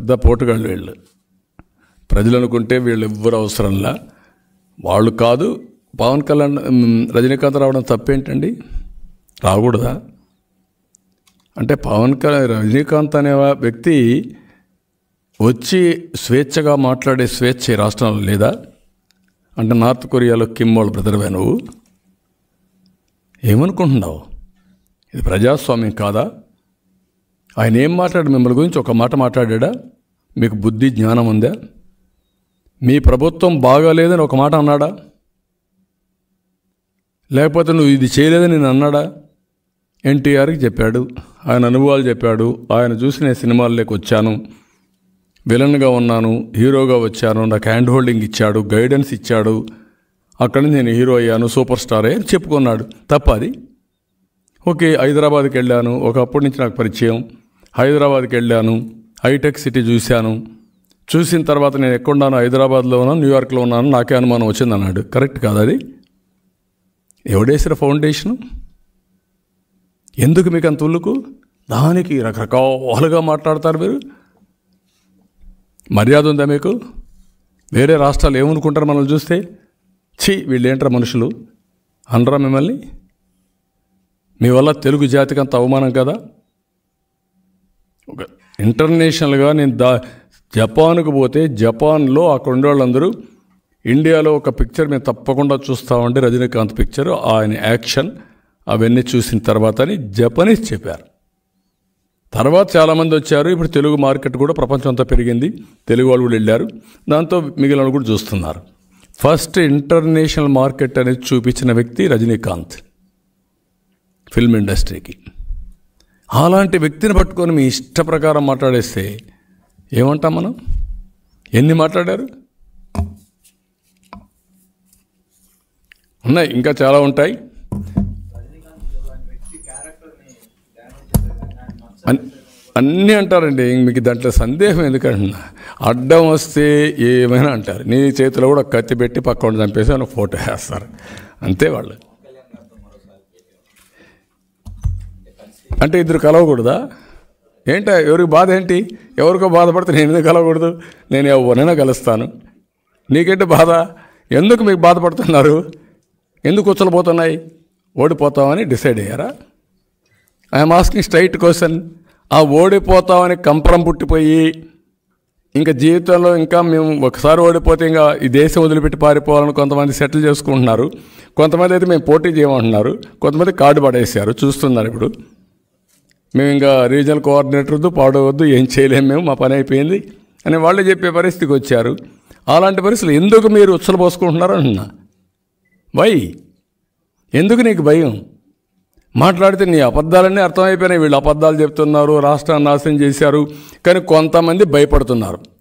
పెద్ద పోటుగాళ్ళు వీళ్ళు ప్రజలు అనుకుంటే వీళ్ళు ఎవ్వరు అవసరంలా వాళ్ళు కాదు పవన్ కళ్యాణ్ మ్, రజనీకాంత్ రావడం తప్పేంటండి రాకూడదా అంటే పవన్ కళ్యాణ్ రజనీకాంత్ అనే వ్యక్తి వచ్చి స్వేచ్ఛగా మాట్లాడే స్వేచ్ఛ ఈ రాష్ట్రంలో లేదా అంటే నార్త్ కొరియాలో కిమ్ వాళ్ళ బ్రదర్వే నువ్వు ఏమనుకుంటున్నావు ఇది ప్రజాస్వామ్యం కాదా ఆయన ఏం మాట్లాడు మిమ్మల్ని గురించి ఒక మాట మాట్లాడా మీకు బుద్ధి జ్ఞానం ఉందా మీ ప్రభుత్వం బాగాలేదని ఒక మాట అన్నాడా లేకపోతే నువ్వు ఇది చేయలేదని నేను అన్నాడా ఎన్టీఆర్కి చెప్పాడు ఆయన అనుభవాలు చెప్పాడు ఆయన చూసి నేను సినిమాల్లోకి వచ్చాను విలన్గా ఉన్నాను హీరోగా వచ్చాను నాకు హ్యాండ్ హోల్డింగ్ ఇచ్చాడు గైడెన్స్ ఇచ్చాడు అక్కడి నుంచి నేను హీరో అయ్యాను సూపర్ స్టార్ అయ్యాను చెప్పుకున్నాడు తప్ప అది ఓకే హైదరాబాద్కి వెళ్ళాను ఒకప్పటి నుంచి నాకు పరిచయం హైదరాబాద్కి వెళ్ళాను హైటెక్ సిటీ చూశాను చూసిన తర్వాత నేను ఎక్కడున్నాను హైదరాబాద్లో ఉన్నాను న్యూయార్క్లో ఉన్నాను నాకే అనుమానం వచ్చింది అన్నాడు కరెక్ట్ కాదు అది ఎవడేసిన ఫౌండేషను ఎందుకు మీకు అంత ఉల్లుకు దానికి రకరకాలుగా మాట్లాడతారు మీరు మర్యాద ఉందా మీకు వేరే రాష్ట్రాలు ఏమనుకుంటారు మనల్ని చూస్తే ఛీ వీళ్ళేంటారు మనుషులు అనరా మిమ్మల్ని మీ వల్ల తెలుగు జాతికి అంత అవమానం కదా ఒక ఇంటర్నేషనల్గా నేను దా జపాన్కు పోతే జపాన్లో అక్కడ ఉండే వాళ్ళందరూ ఇండియాలో ఒక పిక్చర్ మేము తప్పకుండా చూస్తామంటే రజనీకాంత్ పిక్చర్ ఆయన యాక్షన్ అవన్నీ చూసిన తర్వాత అని జపనీస్ చెప్పారు తర్వాత చాలామంది వచ్చారు ఇప్పుడు తెలుగు మార్కెట్ కూడా ప్రపంచం అంతా పెరిగింది తెలుగు వాళ్ళు కూడా వెళ్ళారు దాంతో మిగిలిన వాళ్ళు కూడా చూస్తున్నారు ఫస్ట్ ఇంటర్నేషనల్ మార్కెట్ అనేది చూపించిన వ్యక్తి రజనీకాంత్ ఫిల్మ్ ఇండస్ట్రీకి అలాంటి వ్యక్తిని పట్టుకొని మీ ఇష్ట ప్రకారం మాట్లాడేస్తే ఏమంటాం మనం ఎన్ని మాట్లాడారు ఉన్నాయి ఇంకా చాలా ఉంటాయి అన్- అన్నీ అంటారండి ఇంక మీకు దాంట్లో సందేహం ఎందుకంటున్నా అడ్డం వస్తే ఏమైనా అంటారు నీ చేతిలో కూడా కత్తి పెట్టి పక్కన చంపేసి అని ఫోటో వేస్తారు అంతే వాళ్ళు అంటే ఇద్దరు కలవకూడదా ఏంటా ఎవరికి బాధ ఏంటి ఎవరికో బాధపడితే నేను ఎందుకు కలవకూడదు నేను ఎవరినైనా కలుస్తాను నీకేంటి బాధ ఎందుకు మీకు బాధపడుతున్నారు ఎందుకు కూర్చోపోతున్నాయి ఓడిపోతామని డిసైడ్ అయ్యారా ఐఎమ్ ఆస్కింగ్ స్ట్రైట్ క్వశ్చన్ ఆ ఓడిపోతామని కంపరం పుట్టిపోయి ఇంకా జీవితంలో ఇంకా మేము ఒకసారి ఓడిపోతే ఇంకా ఈ దేశం వదిలిపెట్టి పారిపోవాలని కొంతమంది సెటిల్ చేసుకుంటున్నారు కొంతమంది అయితే మేము పోటీ చేయమంటున్నారు కొంతమంది కార్డు పడేసారు చూస్తున్నారు ఇప్పుడు మేము ఇంకా రీజనల్ కోఆర్డినేటర్ వద్దు పాడవద్దు ఏం చేయలేము మేము మా పని అయిపోయింది అని వాళ్ళే చెప్పే పరిస్థితికి వచ్చారు అలాంటి పరిస్థితులు ఎందుకు మీరు ఉచ్చలు పోసుకుంటున్నారు అంటున్నా వై ఎందుకు నీకు భయం మాట్లాడితే నీ అబద్ధాలన్నీ అర్థమైపోయినాయి వీళ్ళు అబద్ధాలు చెప్తున్నారు రాష్ట్రాన్ని నాశనం చేశారు కానీ కొంతమంది భయపడుతున్నారు